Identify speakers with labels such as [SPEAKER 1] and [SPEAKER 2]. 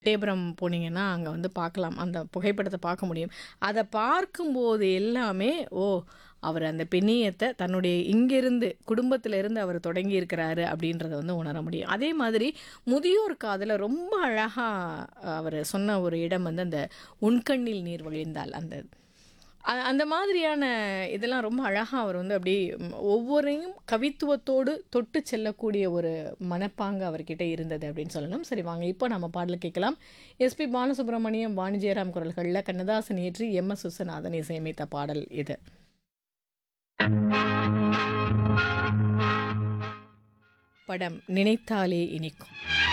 [SPEAKER 1] எட்டயபுரம் போனீங்கன்னா, அங்க வந்து பார்க்கலாம். அந்த புகைப்படத்த பார்க்க முடியும். அத பார்க்கும்போது எல்லாமே, ஓ! அவர் அந்த பெண்ணியத்த தன்னுடைய இங்கிருந்து குடும்பத்திலிருந்து அவர் தொடங்கியிருக்கிறாரு அப்படின்றத வந்து உணர முடியும். அதே மாதிரி முதியோர் காதுல ரொம்ப அழகா அவரு சொன்ன ஒரு இடம் வந்து அந்த "உன் கண்ணில் நீர் வழிந்தால்" அந்த அ அந்த மாதிரியான இதெல்லாம் ரொம்ப அழகா அவர் வந்து அப்படியே ம் ஒவ்வொரையும் கவித்துவத்தோடு தொட்டு செல்லக்கூடிய ஒரு மனப்பாங்கு அவர்கிட்ட இருந்தது அப்படின்னு சொல்லணும். சரி வாங்க இப்போ நம்ம பாடல் கேட்கலாம். எஸ்பி பாலசுப்ரமணியம், வாணி ஜெயராம் குரல்கள்ல கண்ணதாசன் இயற்றி எம். எஸ். விஸ்வநாதன் இசையமைத்த பாடல் இது. படம் நினைத்தாலே இனிக்கும்.